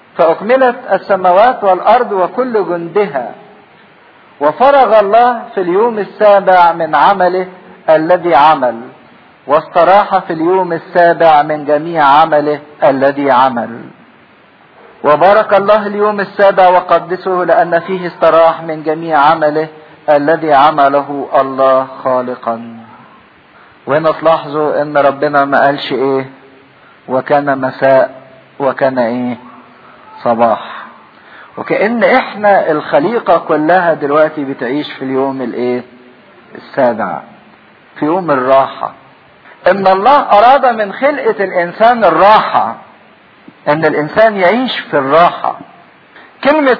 فأكملت السماوات والأرض وكل جندها وفرغ الله في اليوم السابع من عمله الذي عمل واستراح في اليوم السابع من جميع عمله الذي عمل وبارك الله اليوم السابع وقدسه لأن فيه استراح من جميع عمله الذي عمله الله خالقا وهنا تلاحظوا ان ربنا ما قالش ايه وكان مساء وكان ايه صباح وكأن احنا الخليقة كلها دلوقتي بتعيش في اليوم الايه السابع في يوم الراحة ان الله اراد من خلقة الانسان الراحة ان الانسان يعيش في الراحة كلمة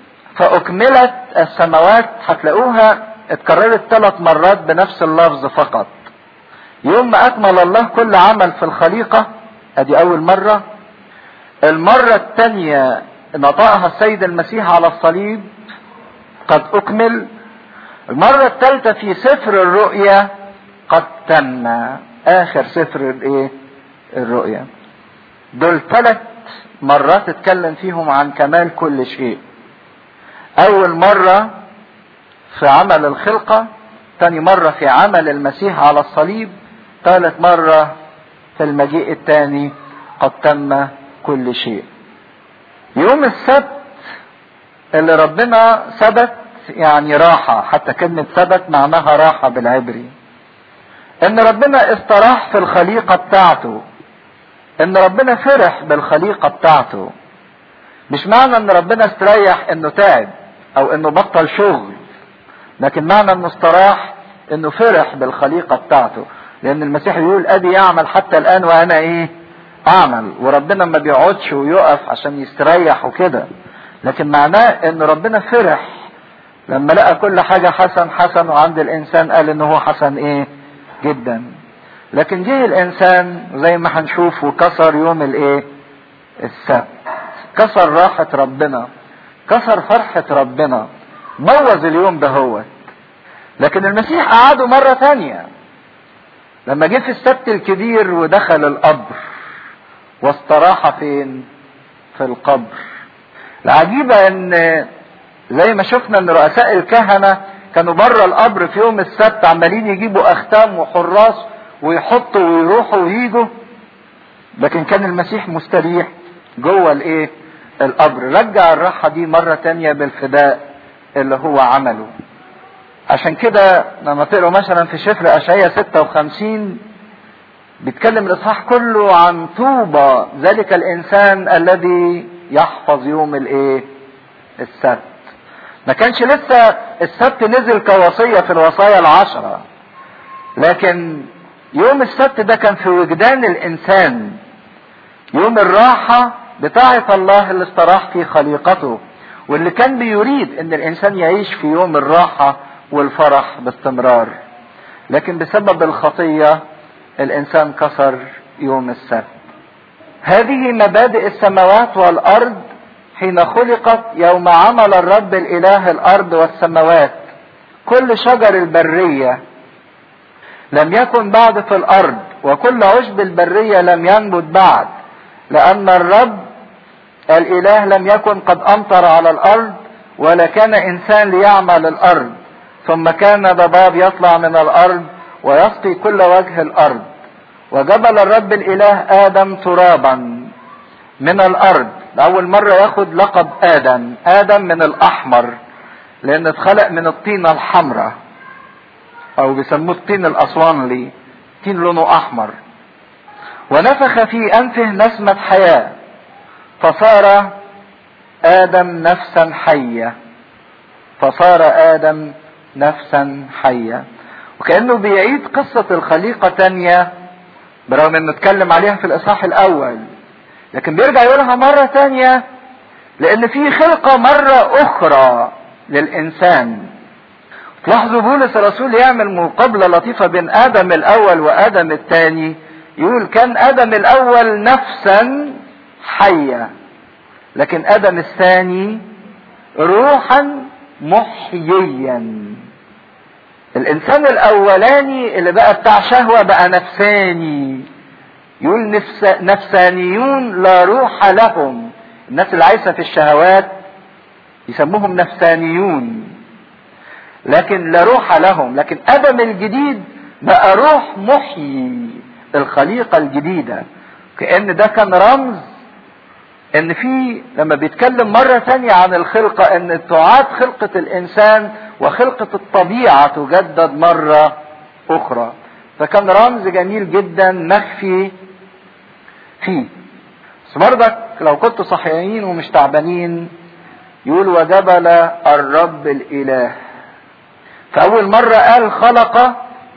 فاكملت السماوات هتلاقوها اتكررت ثلاث مرات بنفس اللفظ فقط يوم ما اكمل الله كل عمل في الخليقة ادي اول مرة المرة الثانية نطقها السيد المسيح على الصليب قد اكمل المرة الثالثة في سفر الرؤيا قد تم اخر سفر الايه الرؤيا دول ثلاث مرات اتكلم فيهم عن كمال كل شيء اول مرة في عمل الخلقة تاني مرة في عمل المسيح على الصليب ثالث مرة في المجيء الثاني قد تم كل شيء يوم السبت اللي ربنا ثبت يعني راحة حتى كلمة ثبت معناها راحة بالعبري ان ربنا استراح في الخليقة بتاعته ان ربنا فرح بالخليقة بتاعته مش معنى ان ربنا استريح انه تعب او انه بطل شغل لكن معنى انه استراح انه فرح بالخليقة بتاعته لان المسيح يقول ابي يعمل حتى الان وانا ايه اعمل وربنا ما بيقعدش ويقف عشان يستريح وكده لكن معناه ان ربنا فرح لما لقى كل حاجة حسن حسن وعند الانسان قال ان هو حسن ايه جدا لكن جه الانسان زي ما هنشوف وكسر يوم الايه السبت كسر راحة ربنا كسر فرحة ربنا بوظ اليوم ده هو لكن المسيح قعده مرة تانية لما جه في السبت الكبير ودخل القبر واستراح فين في القبر العجيبة ان زي ما شفنا ان رؤساء الكهنة كانوا بره القبر في يوم السبت عمالين يجيبوا اختام وحراس ويحطوا ويروحوا ويجوا لكن كان المسيح مستريح جوه الايه القبر رجع الراحة دي مرة تانية بالفداء اللي هو عمله عشان كده لما تقروا مثلا في سفر اشعياء 56 بيتكلم الاصحاح كله عن طوبى ذلك الانسان الذي يحفظ يوم الايه السبت ما كانش لسه السبت نزل كوصيه في الوصايا العشره لكن يوم السبت ده كان في وجدان الانسان يوم الراحه بتاعه الله اللي استراح في خليقته واللي كان بيريد ان الانسان يعيش في يوم الراحه والفرح باستمرار لكن بسبب الخطيه الانسان كسر يوم السبت هذه مبادئ السماوات والارض حين خلقت يوم عمل الرب الاله الارض والسماوات كل شجر البريه لم يكن بعد في الارض وكل عشب البريه لم ينبت بعد لان الرب الاله لم يكن قد امطر على الارض ولا كان انسان ليعمل الارض ثم كان ضباب يطلع من الارض ويسقي كل وجه الارض وجبل الرب الاله ادم ترابا من الارض لاول مره ياخد لقب ادم ادم من الاحمر لان اتخلق من الطينه الحمراء او بيسموه الطين الاسوانلي طين لونه احمر ونفخ في انفه نسمه حياه فصار ادم نفسا حيه فصار ادم نفسا حيه وكانه بيعيد قصه الخليقه تانيه برغم انه اتكلم عليها في الاصحاح الاول لكن بيرجع يقولها مرة تانية لان في خلقة مرة اخرى للانسان تلاحظوا بولس الرسول يعمل مقابلة لطيفة بين ادم الاول وادم الثاني يقول كان ادم الاول نفسا حية لكن ادم الثاني روحا محييا الانسان الاولاني اللي بقى بتاع شهوة بقى نفساني يقول نفس نفسانيون لا روح لهم الناس اللي عايشة في الشهوات يسموهم نفسانيون لكن لا روح لهم لكن ادم الجديد بقى روح محيي الخليقة الجديدة كأن ده كان رمز ان في لما بيتكلم مرة ثانية عن الخلقة ان تعاد خلقة الانسان وخلقة الطبيعة تجدد مرة اخرى فكان رمز جميل جدا مخفي فيه بس برضك لو كنتوا صحيانين ومش تعبانين يقول وجبل الرب الاله فاول مرة قال خلق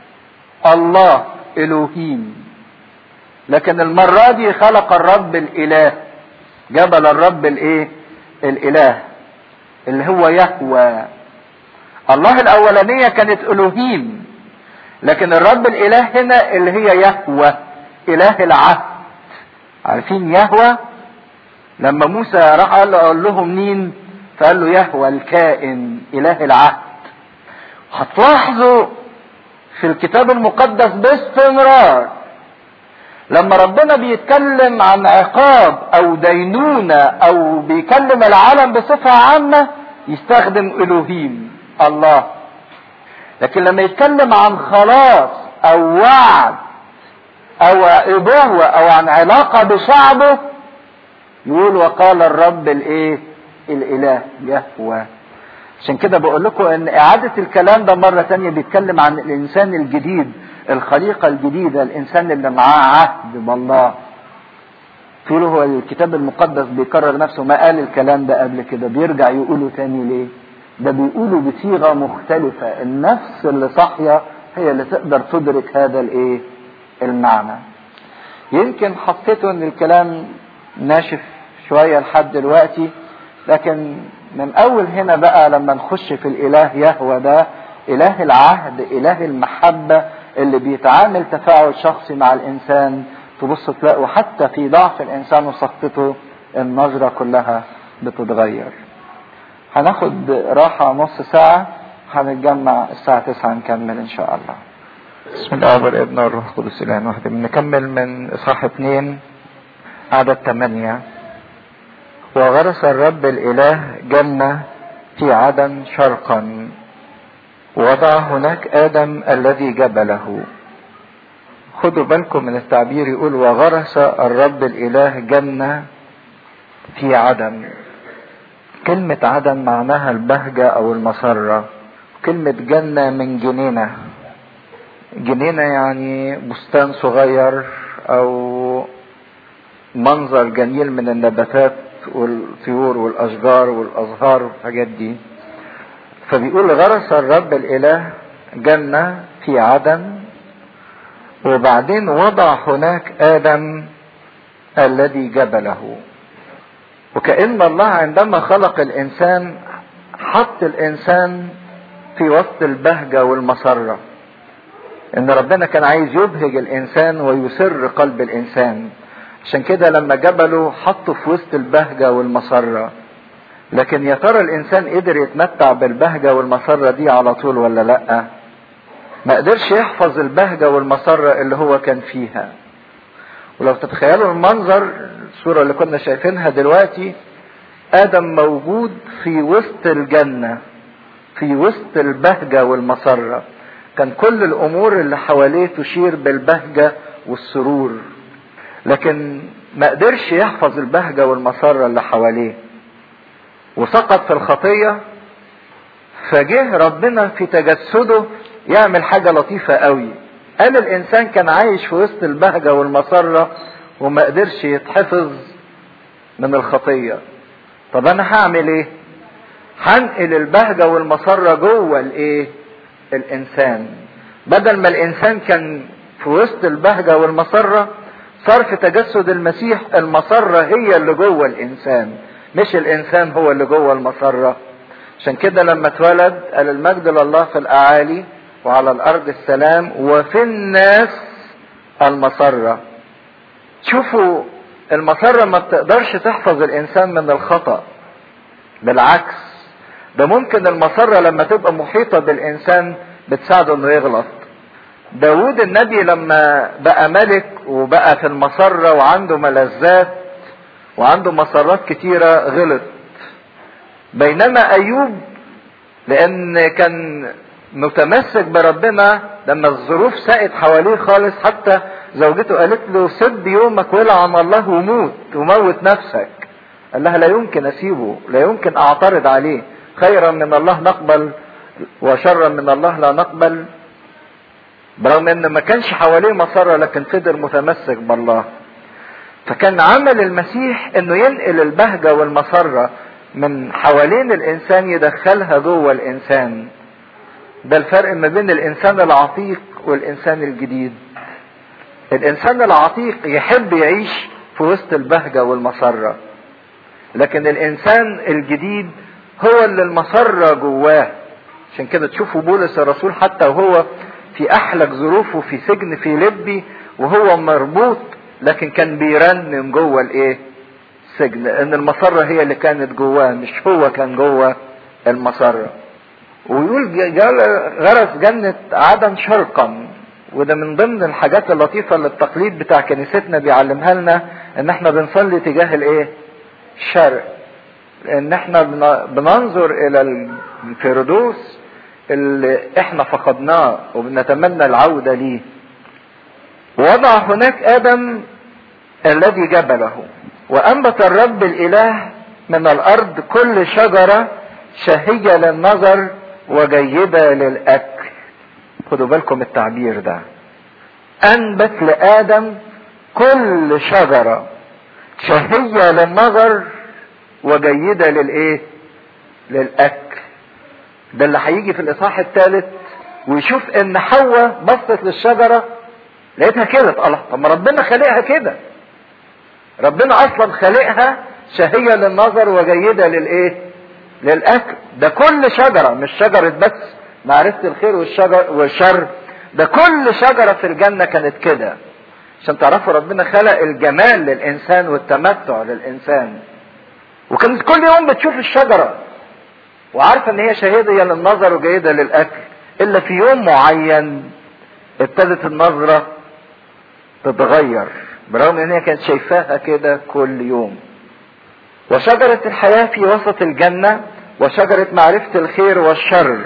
الله الوهيم لكن المرة دي خلق الرب الاله جبل الرب الايه الاله اللي هو يهوى الله الاولانية كانت الوهيم لكن الرب الاله هنا اللي هي يهوى اله العهد عارفين يهوى لما موسى راح قال له قال لهم مين فقال له يهوى الكائن اله العهد هتلاحظوا في الكتاب المقدس باستمرار لما ربنا بيتكلم عن عقاب او دينونة او بيكلم العالم بصفة عامة يستخدم الوهيم الله لكن لما يتكلم عن خلاص او وعد او ابوة او عن علاقة بشعبه يقول وقال الرب الايه الاله يهوى عشان كده بقول لكم ان اعادة الكلام ده مرة تانية بيتكلم عن الانسان الجديد الخليقة الجديدة الانسان اللي معاه عهد بالله تقولوا هو الكتاب المقدس بيكرر نفسه ما قال الكلام ده قبل كده بيرجع يقوله تاني ليه ده بيقوله بصيغة مختلفة النفس اللي صاحية هي اللي تقدر تدرك هذا الايه المعنى يمكن حسيتوا ان الكلام ناشف شوية لحد دلوقتي لكن من اول هنا بقى لما نخش في الاله يهوى ده اله العهد اله المحبة اللي بيتعامل تفاعل شخصي مع الانسان تبص تلاقوا حتى في ضعف الانسان وسقطته النظرة كلها بتتغير هناخد راحة نص ساعة هنتجمع الساعة تسعة نكمل ان شاء الله بسم الله والابن والروح القدس الان واحد بنكمل من اصحاح اتنين عدد ثمانية وغرس الرب الاله جنة في عدن شرقا وضع هناك ادم الذي جبله خدوا بالكم من التعبير يقول وغرس الرب الاله جنة في عدن كلمة عدن معناها البهجة او المسرة كلمة جنة من جنينة جنينة يعني بستان صغير او منظر جميل من النباتات والطيور والاشجار والازهار والحاجات دي فبيقول غرس الرب الاله جنة في عدن وبعدين وضع هناك ادم الذي جبله وكأن الله عندما خلق الانسان حط الانسان في وسط البهجة والمسرة ان ربنا كان عايز يبهج الانسان ويسر قلب الانسان عشان كده لما جبله حطه في وسط البهجة والمسرة لكن يا ترى الانسان قدر يتمتع بالبهجة والمسرة دي على طول ولا لا ما قدرش يحفظ البهجة والمسرة اللي هو كان فيها ولو تتخيلوا المنظر الصورة اللي كنا شايفينها دلوقتي ادم موجود في وسط الجنة في وسط البهجة والمسرة كان كل الامور اللي حواليه تشير بالبهجة والسرور لكن ما قدرش يحفظ البهجة والمسرة اللي حواليه وسقط في الخطية فجه ربنا في تجسده يعمل حاجة لطيفة قوي قال الانسان كان عايش في وسط البهجة والمسرة وما قدرش يتحفظ من الخطية طب انا هعمل ايه هنقل البهجة والمسرة جوه الايه الانسان بدل ما الانسان كان في وسط البهجة والمسرة صار في تجسد المسيح المسرة هي اللي جوه الانسان مش الانسان هو اللي جوه المسرة عشان كده لما اتولد قال المجد لله في الاعالي وعلى الارض السلام وفي الناس المسرة شوفوا المسرة ما بتقدرش تحفظ الانسان من الخطأ بالعكس ده ممكن المسرة لما تبقى محيطة بالانسان بتساعده انه يغلط داود النبي لما بقى ملك وبقى في المسرة وعنده ملذات وعنده مسارات كتيرة غلط بينما ايوب لان كان متمسك بربنا لما الظروف ساءت حواليه خالص حتى زوجته قالت له سب يومك ولعن الله وموت وموت نفسك قال لها لا يمكن اسيبه لا يمكن اعترض عليه خيرا من الله نقبل وشرا من الله لا نقبل برغم ان ما كانش حواليه مسار لكن فضل متمسك بالله فكان عمل المسيح انه ينقل البهجة والمسرة من حوالين الانسان يدخلها جوه الانسان ده الفرق ما بين الانسان العتيق والانسان الجديد الانسان العتيق يحب يعيش في وسط البهجة والمسرة لكن الانسان الجديد هو اللي المسرة جواه عشان كده تشوفوا بولس الرسول حتى وهو في احلك ظروفه في سجن في لبي وهو مربوط لكن كان بيرنم جوه الايه السجن لان المسرة هي اللي كانت جواه مش هو كان جوه المسرة ويقول غرس جنة عدن شرقا وده من ضمن الحاجات اللطيفة اللي التقليد بتاع كنيستنا بيعلمها لنا ان احنا بنصلي تجاه الايه الشرق لان احنا بننظر الى الفردوس اللي احنا فقدناه وبنتمنى العودة ليه ووضع هناك ادم الذي جبله وانبت الرب الاله من الارض كل شجرة شهية للنظر وجيدة للاكل خدوا بالكم التعبير ده انبت لادم كل شجرة شهية للنظر وجيدة للايه للاكل ده اللي هيجي في الاصحاح الثالث ويشوف ان حواء بصت للشجرة لقيتها كده الله طب ما ربنا خالقها كده ربنا اصلا خالقها شهية للنظر وجيدة للايه للاكل ده كل شجرة مش شجرة بس معرفة الخير والشجر والشر ده كل شجرة في الجنة كانت كده عشان تعرفوا ربنا خلق الجمال للإنسان والتمتع للإنسان وكانت كل يوم بتشوف الشجرة وعارفة إن هي شهيدة للنظر وجيدة للأكل إلا في يوم معين ابتدت النظرة تتغير برغم إن هي كانت شايفاها كده كل يوم وشجرة الحياة في وسط الجنة وشجرة معرفة الخير والشر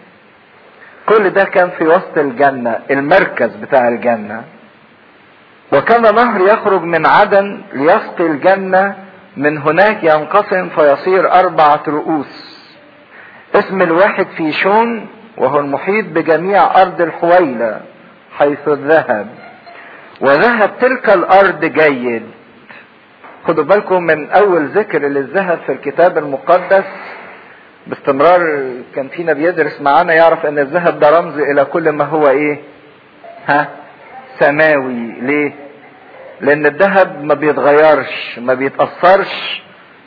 كل ده كان في وسط الجنة المركز بتاع الجنة وكان نهر يخرج من عدن ليسقي الجنة من هناك ينقسم فيصير أربعة رؤوس اسم الواحد في شون وهو المحيط بجميع أرض الحويلة حيث الذهب وذهب تلك الأرض جيد خدوا بالكم من أول ذكر للذهب في الكتاب المقدس باستمرار كان فينا بيدرس معانا يعرف ان الذهب ده رمز الى كل ما هو ايه ها سماوي ليه لان الذهب ما بيتغيرش ما بيتأثرش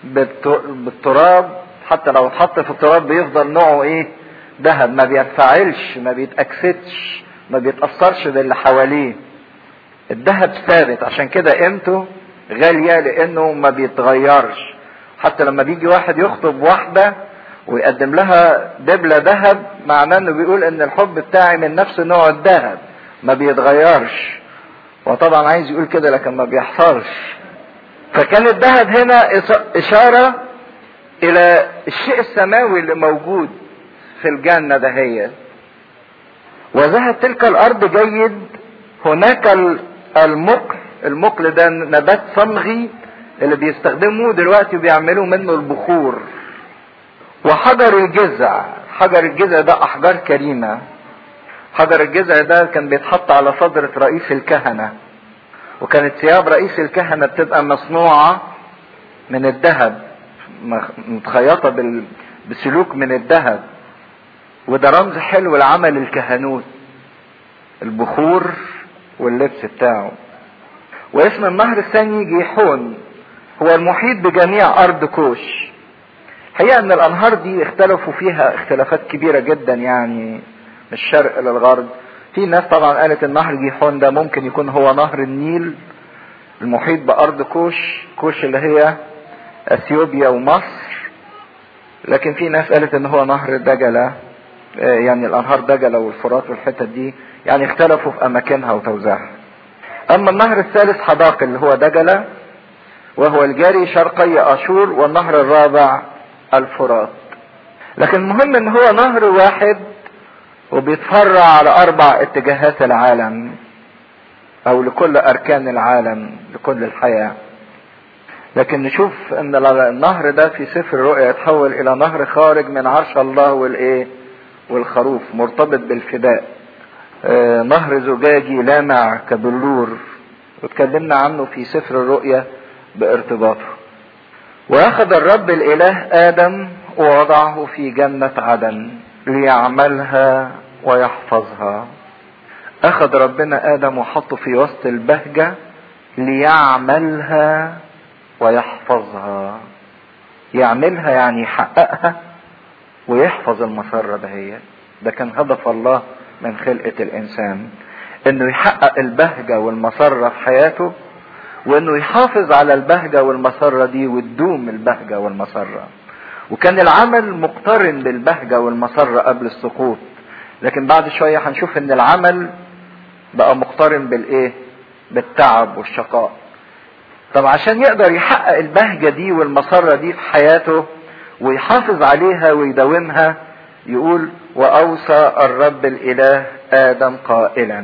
بالتراب حتى لو اتحط في التراب بيفضل نوعه ايه ذهب ما بيتفاعلش ما بيتأكسدش ما بيتأثرش باللي حواليه الذهب ثابت عشان كده قيمته غالية لانه ما بيتغيرش حتى لما بيجي واحد يخطب واحدة ويقدم لها دبلة ذهب معناه انه بيقول ان الحب بتاعي من نفس نوع الذهب ما بيتغيرش وطبعا عايز يقول كده لكن ما بيحصلش فكان الذهب هنا اشارة الى الشيء السماوي اللي موجود في الجنة دهيت وذهب تلك الارض جيد هناك المقل المقل ده نبات صمغي اللي بيستخدموه دلوقتي بيعملوا منه البخور وحجر الجذع حجر الجذع ده احجار كريمة حجر الجذع ده كان بيتحط على صدرة رئيس الكهنة وكانت ثياب رئيس الكهنة بتبقى مصنوعة من الذهب متخيطة بسلوك من الذهب وده رمز حلو لعمل الكهنوت البخور واللبس بتاعه واسم النهر الثاني جيحون هو المحيط بجميع ارض كوش الحقيقه ان الانهار دي اختلفوا فيها اختلافات كبيره جدا يعني من الشرق للغرب في ناس طبعا قالت النهر جيحون ده ممكن يكون هو نهر النيل المحيط بارض كوش كوش اللي هي اثيوبيا ومصر لكن في ناس قالت ان هو نهر دجله يعني الانهار دجله والفرات والحتت دي يعني اختلفوا في اماكنها وتوزيعها اما النهر الثالث حداق اللي هو دجله وهو الجاري شرقي اشور والنهر الرابع الفرات لكن المهم ان هو نهر واحد وبيتفرع على اربع اتجاهات العالم او لكل اركان العالم لكل الحياه لكن نشوف ان النهر ده في سفر الرؤيا يتحول الى نهر خارج من عرش الله والايه والخروف مرتبط بالفداء آه نهر زجاجي لامع كبلور واتكلمنا عنه في سفر الرؤيا بارتباطه واخذ الرب الاله ادم ووضعه في جنة عدن ليعملها ويحفظها اخذ ربنا ادم وحطه في وسط البهجة ليعملها ويحفظها يعملها يعني يحققها ويحفظ المسرة دهيت ده كان هدف الله من خلقة الانسان انه يحقق البهجة والمسرة في حياته وانه يحافظ على البهجة والمسرة دي وتدوم البهجة والمسرة وكان العمل مقترن بالبهجة والمسرة قبل السقوط لكن بعد شوية هنشوف ان العمل بقى مقترن بالايه بالتعب والشقاء طب عشان يقدر يحقق البهجة دي والمسرة دي في حياته ويحافظ عليها ويداومها يقول واوصى الرب الاله ادم قائلا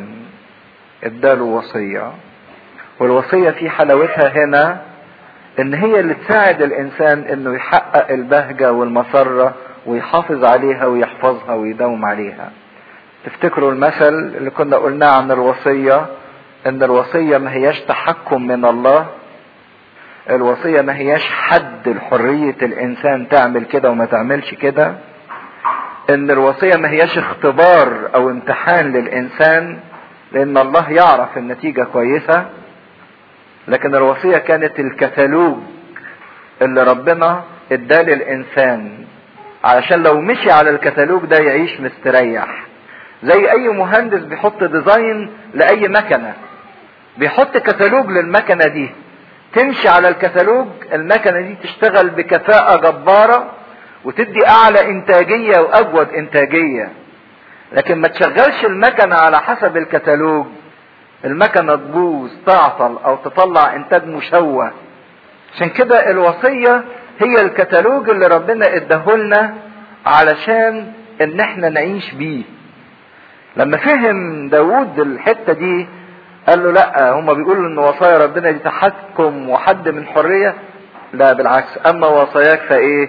اداله وصيه والوصيه في حلاوتها هنا ان هي اللي تساعد الانسان انه يحقق البهجه والمسره ويحافظ عليها ويحفظها ويداوم عليها تفتكروا المثل اللي كنا قلناه عن الوصيه ان الوصيه ما هياش تحكم من الله الوصيه ما هياش حد لحريه الانسان تعمل كده وما تعملش كده ان الوصيه ما هياش اختبار او امتحان للانسان لان الله يعرف النتيجه كويسه لكن الوصيه كانت الكتالوج اللي ربنا اداه للانسان علشان لو مشي على الكتالوج ده يعيش مستريح زي اي مهندس بيحط ديزاين لاي مكنه بيحط كتالوج للمكنه دي تمشي على الكتالوج المكنه دي تشتغل بكفاءه جباره وتدي اعلى انتاجيه واجود انتاجيه لكن ما تشغلش المكنه على حسب الكتالوج المكنه تبوظ تعطل او تطلع انتاج مشوه عشان كده الوصيه هي الكتالوج اللي ربنا اداهولنا علشان ان احنا نعيش بيه لما فهم داود الحته دي قال له لا هما بيقولوا ان وصايا ربنا دي تحكم وحد من حريه لا بالعكس اما وصاياك فايه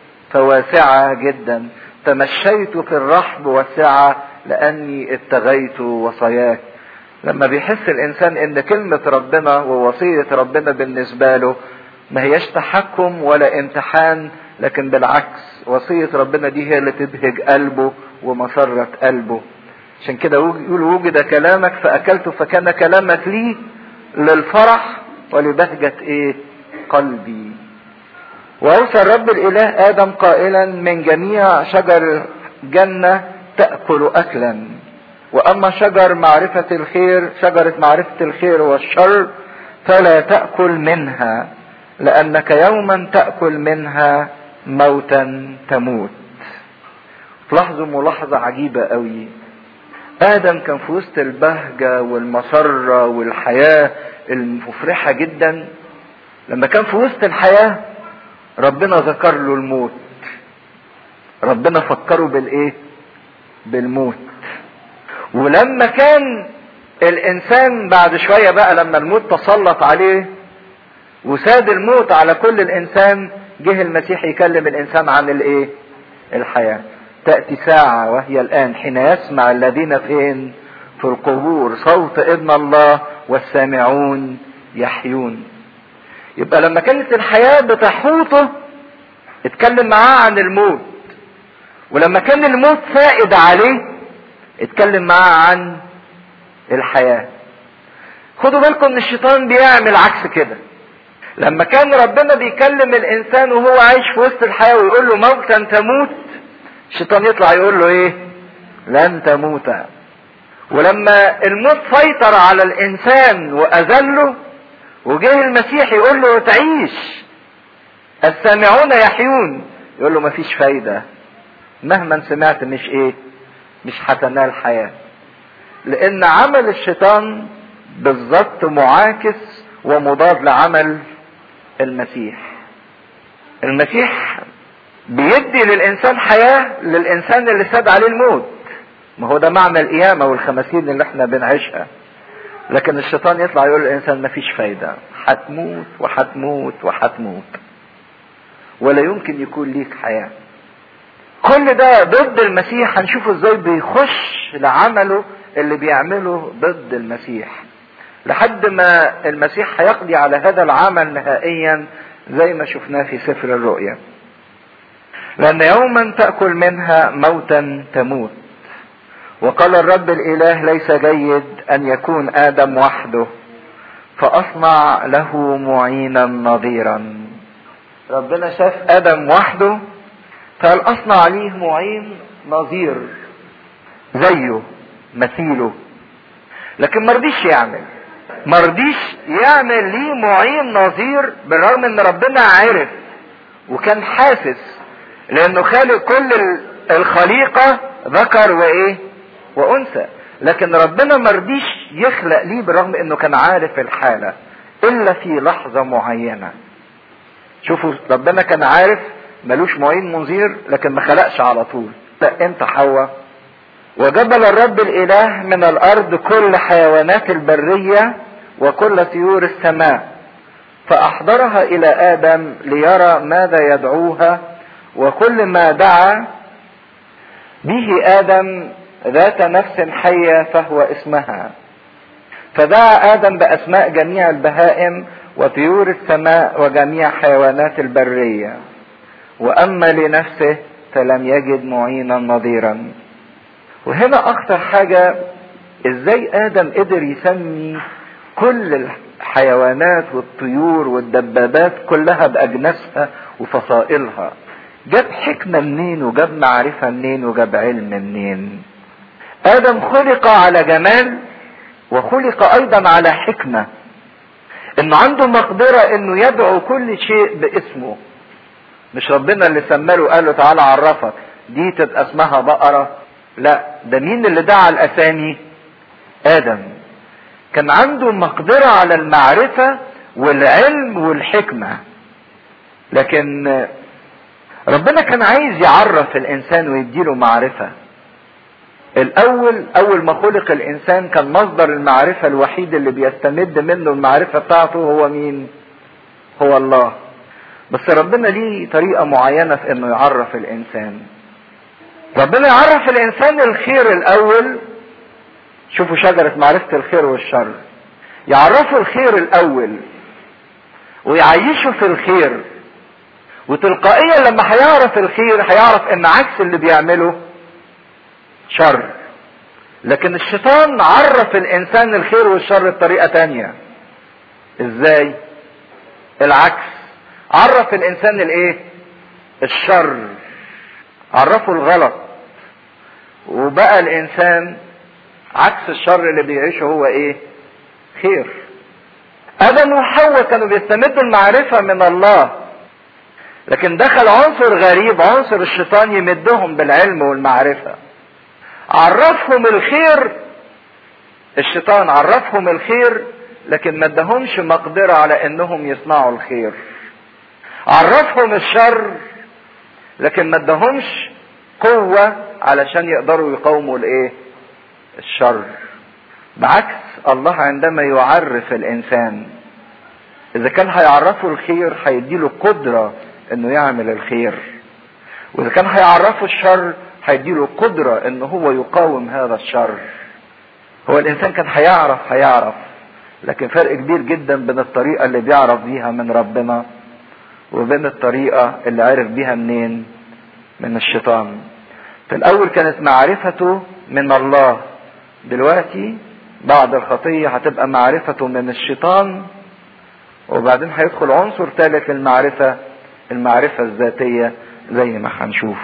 فواسعة جدا تمشيت في الرحب والسعة لأني اتغيت وصاياك لما بيحس الإنسان إن كلمة ربنا ووصية ربنا بالنسبة له ما هياش تحكم ولا امتحان لكن بالعكس وصية ربنا دي هي اللي تبهج قلبه ومسرة قلبه عشان كده يقول وجد كلامك فأكلته فكان كلامك لي للفرح ولبهجة ايه قلبي وأوصى الرب الإله آدم قائلا من جميع شجر جنة تأكل أكلا وأما شجر معرفة الخير شجرة معرفة الخير والشر فلا تأكل منها لأنك يوما تأكل منها موتا تموت تلاحظوا ملاحظة عجيبة قوي آدم كان في وسط البهجة والمسرة والحياة المفرحة جدا لما كان في وسط الحياة ربنا ذكر له الموت ربنا فكره بالايه بالموت ولما كان الانسان بعد شوية بقى لما الموت تسلط عليه وساد الموت على كل الانسان جه المسيح يكلم الانسان عن الايه الحياة تأتي ساعة وهي الآن حين يسمع الذين فين في القبور صوت ابن الله والسامعون يحيون يبقى لما كانت الحياة بتحوطه اتكلم معاه عن الموت ولما كان الموت سائد عليه اتكلم معاه عن الحياة خدوا بالكم ان الشيطان بيعمل عكس كده لما كان ربنا بيكلم الانسان وهو عايش في وسط الحياة ويقول له موتا تموت الشيطان يطلع يقول له ايه لن تموت ولما الموت سيطر على الانسان واذله وجه المسيح يقول له تعيش السامعون يحيون يقول له مفيش فايدة مهما سمعت مش ايه مش هتنال حياة لان عمل الشيطان بالظبط معاكس ومضاد لعمل المسيح المسيح بيدي للانسان حياة للانسان اللي ساد عليه الموت ما هو ده معنى القيامة والخمسين اللي احنا بنعيشها لكن الشيطان يطلع يقول للانسان مفيش فايدة هتموت وهتموت وهتموت ولا يمكن يكون ليك حياة كل ده ضد المسيح هنشوفه ازاي بيخش لعمله اللي بيعمله ضد المسيح لحد ما المسيح هيقضي على هذا العمل نهائيا زي ما شفناه في سفر الرؤيا لأن يوما تأكل منها موتا تموت وقال الرب الإله ليس جيد أن يكون آدم وحده فأصنع له معينا نظيرا ربنا شاف آدم وحده فقال أصنع ليه معين نظير زيه مثيله لكن مرضيش يعمل مرضيش يعمل ليه معين نظير بالرغم ان ربنا عرف وكان حاسس لانه خالق كل الخليقة ذكر وايه وانثى لكن ربنا مرضيش يخلق ليه بالرغم انه كان عارف الحالة الا في لحظة معينة شوفوا ربنا كان عارف ملوش معين منذير لكن ما خلقش على طول لا انت حواء وجبل الرب الاله من الارض كل حيوانات البرية وكل طيور السماء فاحضرها الى ادم ليرى ماذا يدعوها وكل ما دعا به ادم ذات نفس حية فهو اسمها فدعا ادم باسماء جميع البهائم وطيور السماء وجميع حيوانات البرية واما لنفسه فلم يجد معينا نظيرا وهنا اخطر حاجة ازاي ادم قدر يسمي كل الحيوانات والطيور والدبابات كلها باجناسها وفصائلها جاب حكمة منين وجاب معرفة منين وجاب علم منين ادم خلق على جمال وخلق ايضا على حكمة انه عنده مقدرة انه يدعو كل شيء باسمه مش ربنا اللي سماله قال له تعالى عرفك دي تبقى اسمها بقرة لا ده مين اللي دعا الاسامي ادم كان عنده مقدرة على المعرفة والعلم والحكمة لكن ربنا كان عايز يعرف الانسان ويديله معرفة الاول اول ما خلق الانسان كان مصدر المعرفة الوحيد اللي بيستمد منه المعرفة بتاعته هو مين هو الله بس ربنا ليه طريقة معينة في انه يعرف الانسان ربنا يعرف الانسان الخير الاول شوفوا شجرة معرفة الخير والشر يعرفوا الخير الاول ويعيشوا في الخير وتلقائيا لما هيعرف الخير هيعرف ان عكس اللي بيعمله شر لكن الشيطان عرف الانسان الخير والشر بطريقة تانية ازاي العكس عرف الانسان الايه الشر عرفه الغلط وبقى الانسان عكس الشر اللي بيعيشه هو ايه خير ادم وحواء كانوا بيستمدوا المعرفة من الله لكن دخل عنصر غريب عنصر الشيطان يمدهم بالعلم والمعرفة عرفهم الخير الشيطان عرفهم الخير لكن ما ادهمش مقدرة على انهم يصنعوا الخير عرفهم الشر لكن ما ادهمش قوة علشان يقدروا يقاوموا الايه الشر بعكس الله عندما يعرف الانسان اذا كان هيعرفه الخير هيديله قدرة انه يعمل الخير واذا كان هيعرفه الشر هيديله قدرة ان هو يقاوم هذا الشر هو الانسان كان هيعرف هيعرف لكن فرق كبير جدا بين الطريقة اللي بيعرف بيها من ربنا وبين الطريقة اللي عرف بيها منين من الشيطان في الاول كانت معرفته من الله دلوقتي بعد الخطية هتبقى معرفته من الشيطان وبعدين هيدخل عنصر ثالث المعرفة المعرفة الذاتية زي ما هنشوف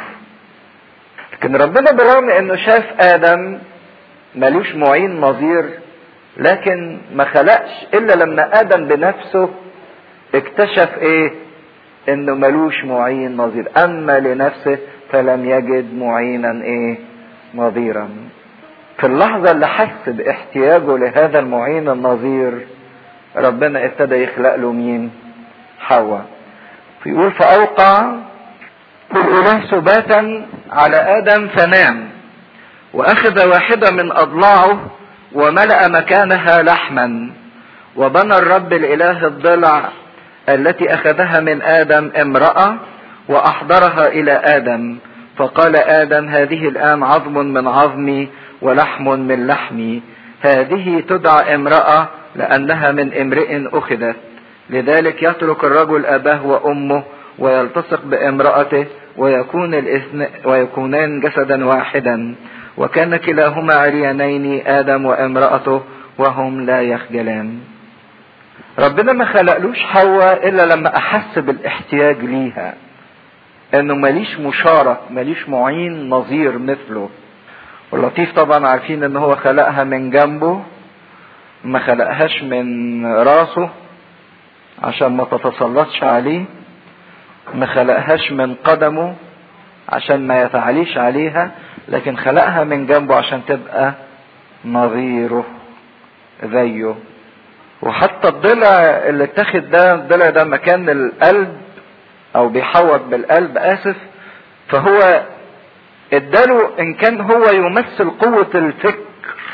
لكن ربنا بالرغم انه شاف ادم ملوش معين نظير لكن ما خلقش الا لما ادم بنفسه اكتشف ايه انه ملوش معين نظير اما لنفسه فلم يجد معينا ايه نظيرا في اللحظة اللي حس باحتياجه لهذا المعين النظير ربنا ابتدى يخلق له مين حواء فيقول فأوقع الإله سباتا على آدم فنام وأخذ واحدة من أضلاعه وملأ مكانها لحما وبنى الرب الإله الضلع التي أخذها من آدم امرأة وأحضرها إلى آدم فقال آدم هذه الآن عظم من عظمي ولحم من لحمي هذه تدعى امرأة لأنها من امرئ أخذت لذلك يترك الرجل أباه وأمه ويلتصق بامرأته ويكون الاثن ويكونان جسدا واحدا وكان كلاهما عريانين آدم وامرأته وهم لا يخجلان ربنا ما خلقلوش حواء إلا لما أحس بالاحتياج ليها انه ماليش مشارك ماليش معين نظير مثله واللطيف طبعا عارفين ان هو خلقها من جنبه ما خلقهاش من راسه عشان ما تتسلطش عليه ما خلقهاش من قدمه عشان ما يتعليش عليها لكن خلقها من جنبه عشان تبقى نظيره زيه وحتى الضلع اللي اتاخد ده الضلع ده مكان القلب او بيحوط بالقلب اسف فهو اداله ان كان هو يمثل قوة الفكر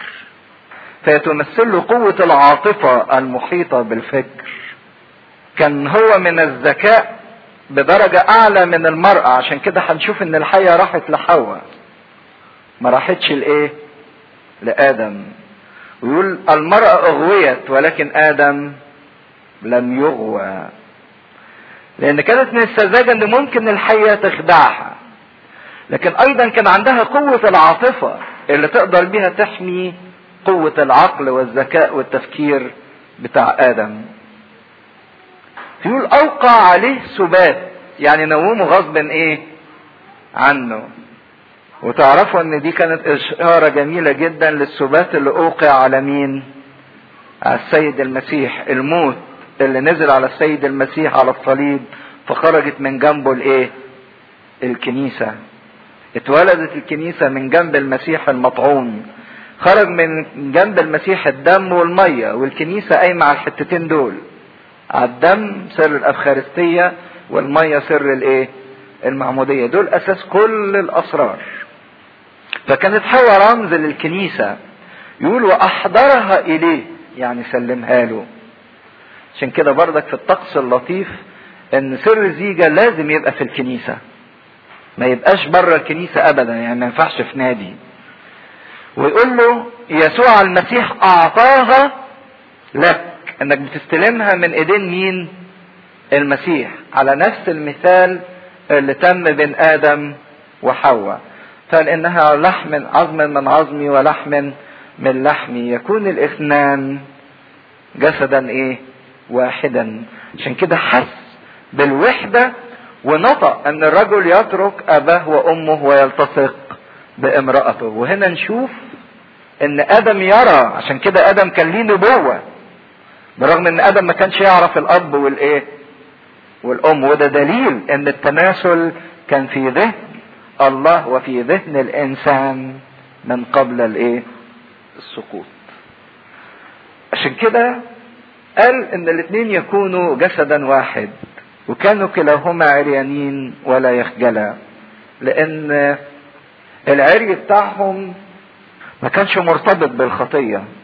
فيتمثل له قوة العاطفة المحيطة بالفكر كان هو من الذكاء بدرجة اعلى من المرأة عشان كده هنشوف ان الحية راحت لحواء ما راحتش لايه لادم ويقول المرأة اغويت ولكن ادم لم يغوى لان كانت من السذاجة ان ممكن الحية تخدعها لكن ايضا كان عندها قوة العاطفة اللي تقدر بيها تحمي قوة العقل والذكاء والتفكير بتاع ادم يقول اوقع عليه سبات يعني نومه غصب ايه عنه وتعرفوا ان دي كانت اشارة جميلة جدا للسبات اللي اوقع على مين على السيد المسيح الموت اللي نزل على السيد المسيح على الصليب فخرجت من جنبه الايه الكنيسة اتولدت الكنيسة من جنب المسيح المطعون خرج من جنب المسيح الدم والمية والكنيسة قايمة على الحتتين دول على الدم سر الأفخارستية والمية سر الايه المعمودية دول أساس كل الأسرار فكانت حواء رمز للكنيسة يقول وأحضرها إليه يعني سلمها له عشان كده بردك في الطقس اللطيف ان سر زيجة لازم يبقى في الكنيسة ما يبقاش بره الكنيسة ابدا يعني ما ينفعش في نادي ويقول له يسوع المسيح اعطاها لك انك بتستلمها من ايدين مين المسيح على نفس المثال اللي تم بين ادم وحواء قال انها لحم عظم من عظمي ولحم من لحمي يكون الاثنان جسدا ايه واحدا عشان كده حس بالوحدة ونطق ان الرجل يترك اباه وامه ويلتصق بامرأته وهنا نشوف ان ادم يرى عشان كده ادم كان ليه نبوة برغم ان ادم ما كانش يعرف الاب والايه والام وده دليل ان التماثل كان في ذهن الله وفي ذهن الانسان من قبل الايه السقوط عشان كده قال ان الاثنين يكونوا جسدا واحد وكانوا كلاهما عريانين ولا يخجلا لان العري بتاعهم ما كانش مرتبط بالخطية